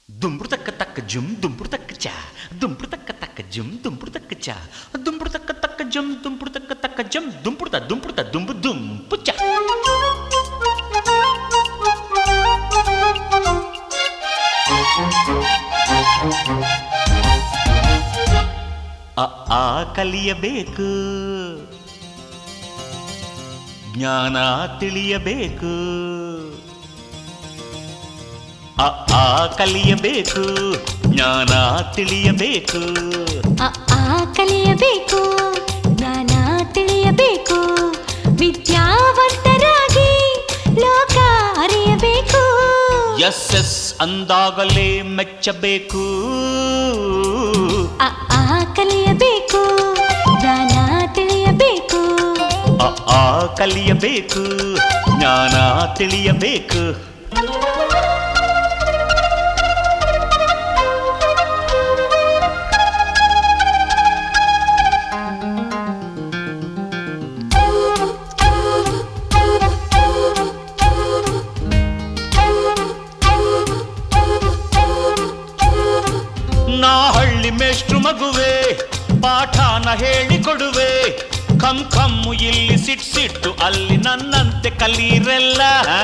ದುಂಬುಡು ತಕ್ಕ ತಕ್ಕ ಜುಮ್ ದುಂಬುಡು ತಕ್ಕ ಚ ದುಂಬುಡು ತಕ್ಕ ತಕ್ಕ ಜುಮ್ ದುಂಬುಡು ತಕ್ಕ ಚ ದುಂಬುಡು ತಕ್ಕ ತಕ್ಕ ಜುಮ್ ದುಂಬುಡು ತಕ್ಕ ತಕ್ಕ ಜಮ್ ದುಂಬುಡ್ತ ದುಂಬುಡ್ತ ದುಂಬು ದುಂಪು ಚ ಅ ಆ ಕಲಿಯಬೇಕು ಜ್ಞಾನ ತಿಳಿಯಬೇಕು ಅ ಆ ಕಲಿಯಬೇಕು ಜ್ಞಾನ ತಿಳಿಯಬೇಕು ಅ ಆ ಕಲಿಯಬೇಕು ಜ್ಞಾನ ತಿಳಿಯಬೇಕು ವಿದ್ಯಾವಂತರಾಗಿ ಲೋಕ ಅರಿಯಬೇಕು ಎಸ್ ಎಸ್ ಅಂದಾಗಲೇ ಮೆಚ್ಚಬೇಕು ಅ ಆ ಕಲಿಯಬೇಕು ಜ್ಞಾನ ತಿಳಿಯಬೇಕು ಅ ಆ ಕಲಿಯಬೇಕು ಜ್ಞಾನ ತಿಳಿಯಬೇಕು ನಾ ಹಳ್ಳಿ ಮೇಷ್ಟ್ರು ಮಗುವೆ ಪಾಠನ ಹೇಳಿಕೊಡುವೆ ಕಮ್ ಕಮ್ಮು ಇಲ್ಲಿ ಸಿಟ್ ಸಿಟ್ಟು ಅಲ್ಲಿ ನನ್ನಂತೆ ಕಲೀರೆಲ್ಲ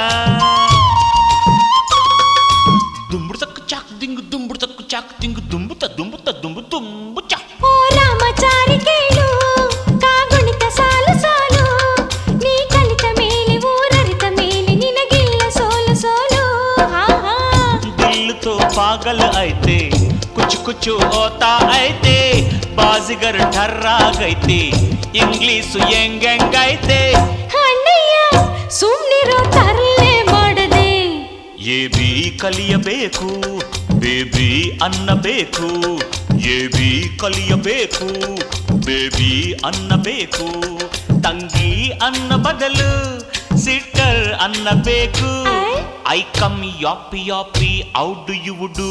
ದುಂಬುಡು ತಕ್ಕು ಚಾಕ್ ದಿಂಗು ದುಂಬುಡು ತಕ್ಕು ಚಾಕ್ ದಿಂಗು ದುಂಬುತ್ತ ದುಂಬುತ್ತ ದುಂಬು ತುಂಬು ಚಾ ಓ ರಾಮಚಾರಿ ಕೇಳು ಕಾಗುಣಿತ ಸಾಲು ಸಾಲು ನೀ ಕಲಿತ ಮೇಲೆ ಊರರಿತ ಮೇಲೆ ನಿನಗಿಲ್ಲ ಸೋಲು ಸೋಲು ಹಾ ಹಾ दिल तो पागल ऐते कुछ कुछ होता ऐते बाजीगर ठर्रा गैते ಇಂಗ್ಲೀಷು ಹೆಂಗೈತೆ ಅಣ್ಣಯ್ಯ ಸುಮ್ನಿರೋ ತರಲೆ ಮಾಡದೆ ಎ ಬಿ ಕಲಿಯಬೇಕು ಬೇಬಿ ಅನ್ನಬೇಕು ಎ ಬಿ ಕಲಿಯಬೇಕು ಬೇಬಿ ಅನ್ನಬೇಕು ತಂಗಿ ಅನ್ನ ಬದಲು ಸಿಟ್ಟರ್ ಅನ್ನಬೇಕು ಐ? ಐ ಕಮ್ ಯಾಪಿ ಯಾಪಿ ಔಡು ಇವುಡು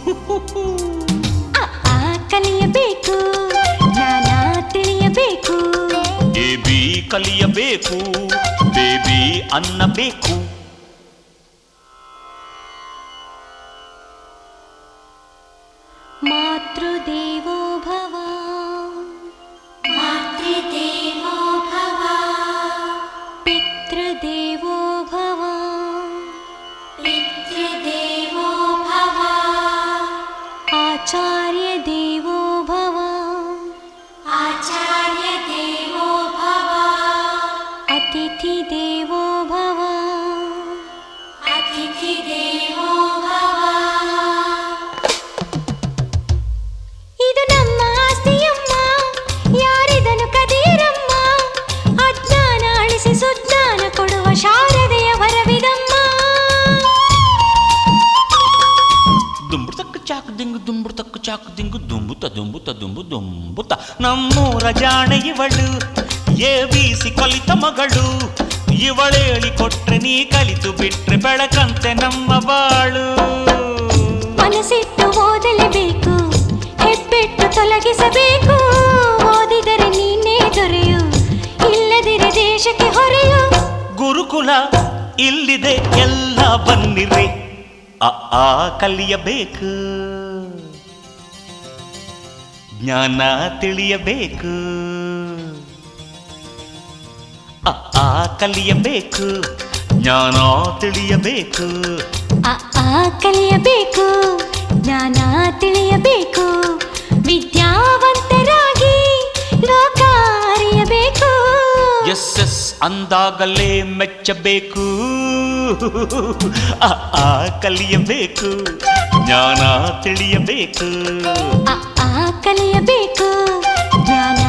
ಅ ಆ ಕಲಿಯಬೇಕು ಜ್ಞಾನ ತಿಳಿಯಬೇಕು ಎ ಬಿ ಕಲಿಯಬೇಕು ಬೇಬಿ ಅನ್ನಬೇಕು ಮಾತೃದೇವೋ ಭವ मातृदेवो भव ಪಿತೃದೇವೋ ಭವ पितृदेवो भव ಆಚಾರ್ಯ ದೇವೋ ಭವ आचार्यदेवो भव ಅತಿಥಿ ದೇವೋ ಭವ अतिथिदेवो भव ಇದು ನಮ್ಮ ಆಸ್ತಿಯಮ್ಮ ಯಾರಿದನು ಕದೀರಮ್ಮ ಅಜ್ಞಾನ ಅಳಿಸಿ ಸುಜ್ಞಾನ ಕೊಡುವ ಶಾರದೆಯ ವರವಿದಮ್ಮ ದುಂಬುಡು ತಕ್ಕ ಚಾಕ್ ದಿಂಗು ದುಂಬುಡು ತಕ್ಕ ಚಾಕ್ ದಿಂಗು ದುಂಬುತ್ತ ದುಂಬುತ್ತ ದುಂಬು ದುಂಬುತ್ತ ನಮ್ಮೂರ ಜಾಣೆ ಇವಳು ಎ ಬೀಸಿ ಕಲಿತ ಮಗಳು ಇವಳೇಳಿ ಕೊಟ್ರೆ ನೀ ಕಲಿತು ಬಿಟ್ರೆ ಬೆಳಕಂತೆ ನಮ್ಮ ಬಾಳು ಮನಸ್ಸಿಟ್ಟು ಓದಲೇಬೇಕು ಹೆಬ್ಬೆಟ್ಟು ತೊಲಗಿಸಬೇಕು ಓದಿದರೆ ನೀನೇ ದೊರೆಯು ಇಲ್ಲದಿರೆ ದೇಶಕ್ಕೆ ಹೊರೆಯು ಗುರುಕುಲ ಇಲ್ಲಿದೆ ಎಲ್ಲ ಬನ್ನಿರಿ ಅ ಆ ಕಲಿಯಬೇಕು ಜ್ಞಾನ ತಿಳಿಯಬೇಕು ಅ ಆ ಕಲಿಯಬೇಕು ಜ್ಞಾನ ತಿಳಿಯಬೇಕು ಅ ಆ ಕಲಿಯಬೇಕು ಜ್ಞಾನ ತಿಳಿಯಬೇಕು ವಿದ್ಯಾವಂತರಾಗಿ ಲೋಕ ಅರಿಯಬೇಕು ಎಸ್ ಎಸ್ ಅಂದಾಗಲೇ ಮೆಚ್ಚಬೇಕು ಅ ಆ ಕಲಿಯಬೇಕು ಜ್ಞಾನ ತಿಳಿಯಬೇಕು ಅ ಆ ಕಲಿಯಬೇಕು ಜ್ಞಾನ